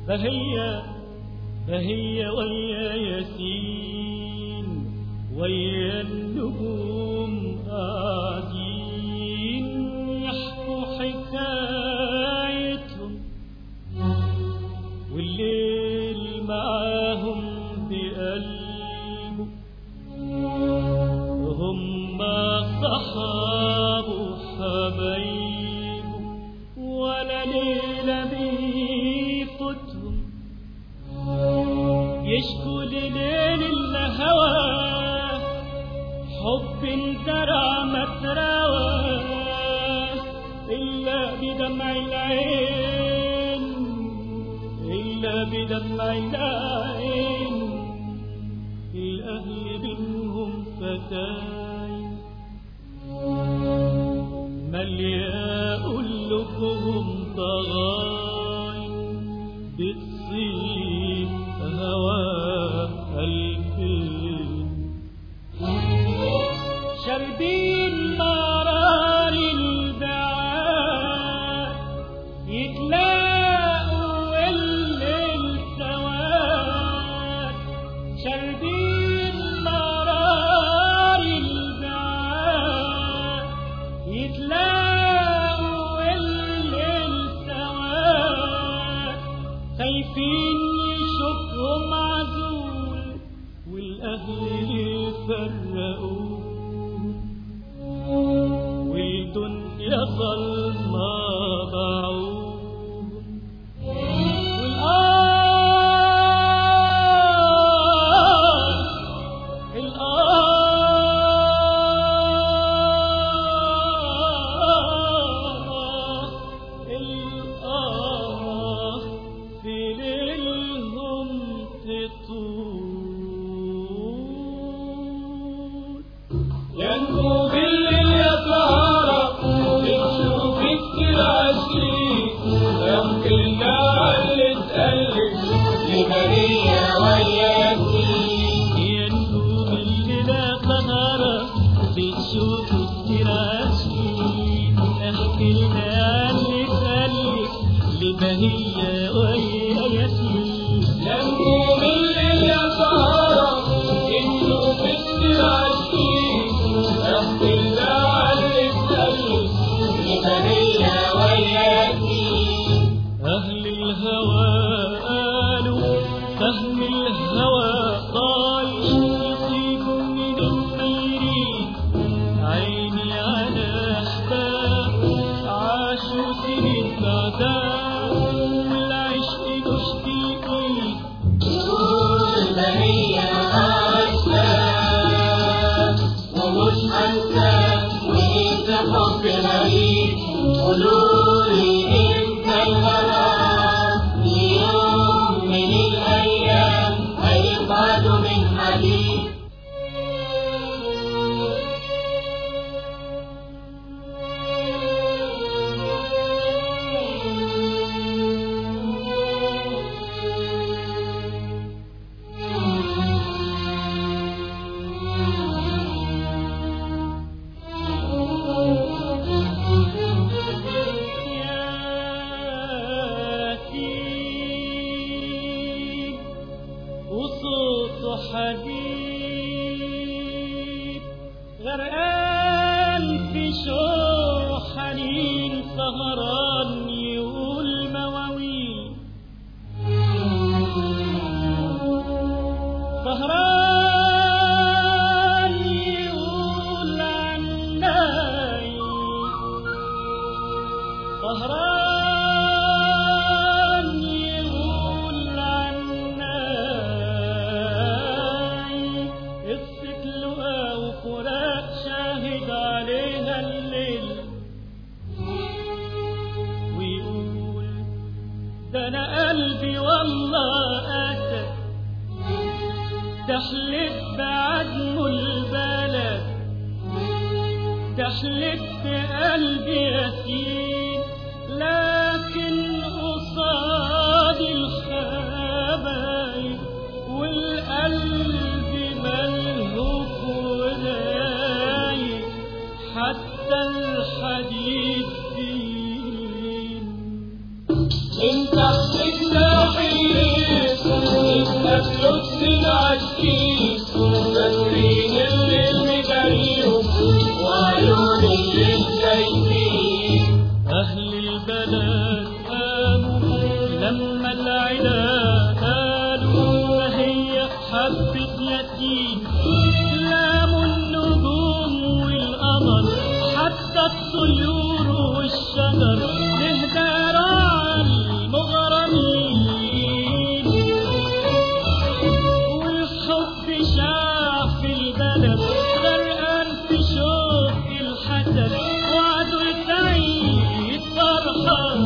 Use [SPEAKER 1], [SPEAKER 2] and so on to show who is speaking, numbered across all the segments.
[SPEAKER 1] فهي فهي ويا ياسين ويا النجوم قاعدين يحكوا حكايتهم والليل معاهم بقلبه وهم صحابه حبايبه ولا ليلة بيفوتهم يشكو لليل الهوى حب درع متروى إلا بدمع العين إلا بدمع العين الأهل بينهم فتاين ملياء قلوبهم ضغاين بتصيب هوى قلبين شاربين مرار البعاد يتلاقوا الليل سواد شاربين مرار البعاد يتلاقوا الليل سواد خايفين يشوفهم عزول والأهل يفرقوا والدنيا ظلمة ضعوف والآه الآه الآه في ليلهم تطول
[SPEAKER 2] ينمو بالليل يطهر بنشوف كتير عشرين يمكن اللي تقلب لماريا وياسين
[SPEAKER 1] يا نجوم الليلة سهرة بتشوف كتير عاشقين احكي لنا عن اللي اتقلب لبهية ويا ياسين
[SPEAKER 2] ينمو بالليل يطهر بنشوف كتير عشرين يمكن اللي تقلب لماريا وياسين
[SPEAKER 1] أهل الهوى قالوا فهم الهوى ضايع يصيبوا من الطيرين عيني على أحباب عاشوا سنين بعدها والعشق مشتاقين
[SPEAKER 2] الماريا عشاق ومش هنساك وانت حب غريب قولولي انت الغرام يوم من الايام هيبعدوا من حبيب
[SPEAKER 1] ياسين وصوته حديد غرقان في شوق حنين سهران يقول مواويل سهران يقول عناي سهران يقول عناي قصة لقا وفراق شاهد عليها الليل ويقول ده انا قلبي والله قاسى تحلف بعدمه البلد تحلف بقلبي ياسين لكن قصاد الحبايب والقلب ملهوف ونايم حتى الحديد فين
[SPEAKER 2] انت حسيت
[SPEAKER 1] الطور والشجر نهدر المغرمين والحب شاع في البلد غرقان في شوق الحسد وعده سعيد فرحان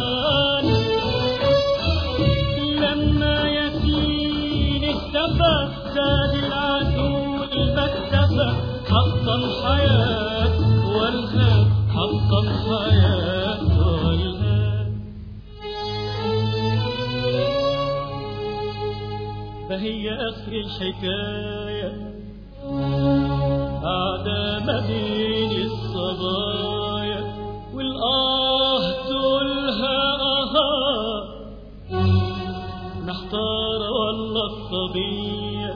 [SPEAKER 1] لما ياسين اختفى زاد العدو المكتفى حقا حياة والهاب حقا حياة والهاب فهي آخر الحكاية بعد مدين الصبايا والآه تقولها آه محتارة والله الصبية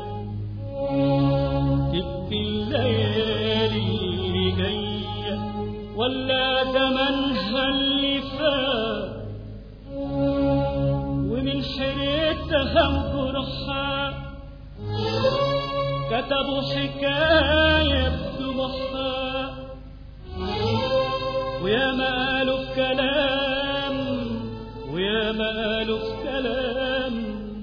[SPEAKER 1] تبكي الليالي اللي جاية ولا تمنها اللي فات ومن حريتها وجرحها كتبوا حكاية بدموعها ويا ما قالوا في كلام ويا ما قالوا في كلام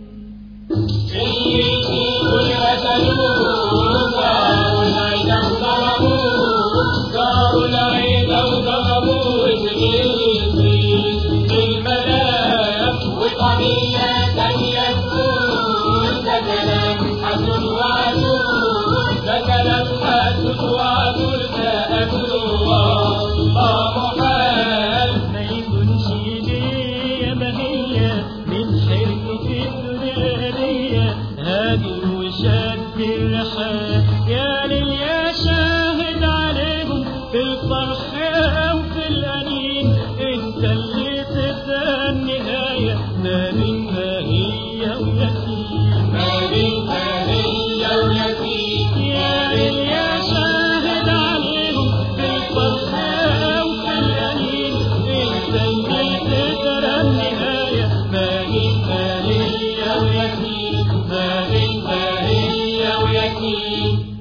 [SPEAKER 1] ما يكونش ليا بهية من حرمة الدنيا دي هاجر وشد الرحال يا ليل يا شاهد عليهم في الفرح وفي الأنين انت اللي تبقى النهاية ما بين هي ويتيم يا ليل يا شاهد عليهم في الفرح وفي الأنين انت اللي تقرا النهاية ما بين هي ويتيم ما بين هي ويتيم